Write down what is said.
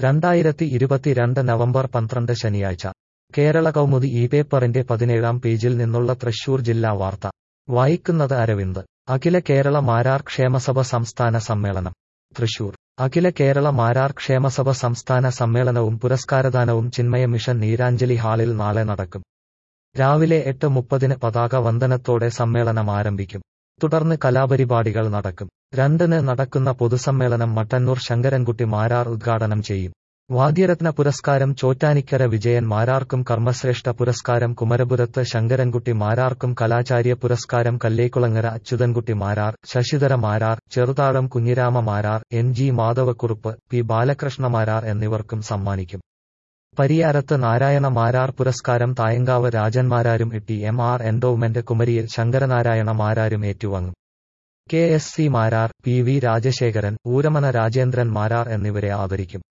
രണ്ടായിരത്തി ഇരുപത്തിരണ്ട് നവംബർ പന്ത്രണ്ട് ശനിയാഴ്ച കേരള കൗമുദി ഈ പേപ്പറിന്റെ പതിനേഴാം പേജിൽ നിന്നുള്ള തൃശൂർ ജില്ലാ വാർത്ത വായിക്കുന്നത് അരവിന്ദ് അഖില കേരള മാരാർ ക്ഷേമസഭ സംസ്ഥാന സമ്മേളനം തൃശൂർ അഖില കേരള മാരാർ ക്ഷേമസഭ സംസ്ഥാന സമ്മേളനവും പുരസ്കാരദാനവും ചിന്മയ മിഷൻ നീരാഞ്ജലി ഹാളിൽ നാളെ നടക്കും രാവിലെ എട്ട് മുപ്പതിന് പതാക വന്ദനത്തോടെ സമ്മേളനം ആരംഭിക്കും തുടർന്ന് കലാപരിപാടികൾ നടക്കും രണ്ടിന് നടക്കുന്ന പൊതുസമ്മേളനം മട്ടന്നൂർ ശങ്കരൻകുട്ടി മാരാർ ഉദ്ഘാടനം ചെയ്യും വാദ്യരത്ന പുരസ്കാരം ചോറ്റാനിക്കര വിജയൻ മാരാർക്കും കർമ്മശ്രേഷ്ഠ പുരസ്കാരം കുമരപുരത്ത് ശങ്കരൻകുട്ടി മാരാർക്കും കലാചാര്യ പുരസ്കാരം Kallekulangara Achuthankutty Marar Sasidhara Marar Cheruthazham Kunhirama Marar N G Madhavakkurup P Balakrishna Marar എന്നിവർക്കും സമ്മാനിക്കും പരിയാരത്ത് നാരായണ മാരാർ പുരസ്കാരം തായങ്കാവ് രാജന്മാരാരും ടി എം ആർ എൻഡോവ്മെന്റ് കുമരിയിൽ ശങ്കരനാരായണ മാരാരും ഏറ്റുവാങ്ങും K S C Marar P V Rajasekharan Oormana Rajendran Marar എന്നിവരെ ആദരിക്കും